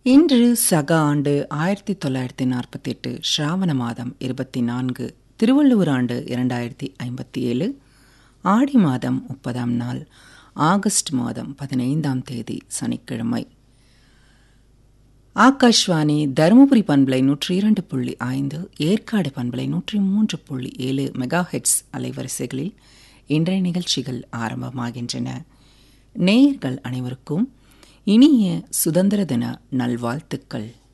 இன்று சக ஆண்டு ஆயிரத்தி தொள்ளாயிரத்தி நாற்பத்தி எட்டு ஸ்ராவண மாதம் இருபத்தி நான்கு திருவள்ளுவர் ஆண்டு இரண்டாயிரத்தி ஐம்பத்தி ஏழு ஆடி மாதம் முப்பதாம் நாள் ஆகஸ்ட் மாதம் பதினைந்தாம் தேதி சனிக்கிழமை ஆகாஷ்வாணி தருமபுரி பண்பலை நூற்றி இரண்டு புள்ளி ஐந்து ஏற்காடு பண்பலை நூற்றி மூன்று புள்ளி ஏழு மெகா ஹெட்ஸ் அலைவரிசைகளில் இன்றைய நிகழ்ச்சிகள் ஆரம்பமாகின்றன நேயர்கள் அனைவருக்கும் இனிய சுதந்திர தின நல்வாழ்த்துக்கள்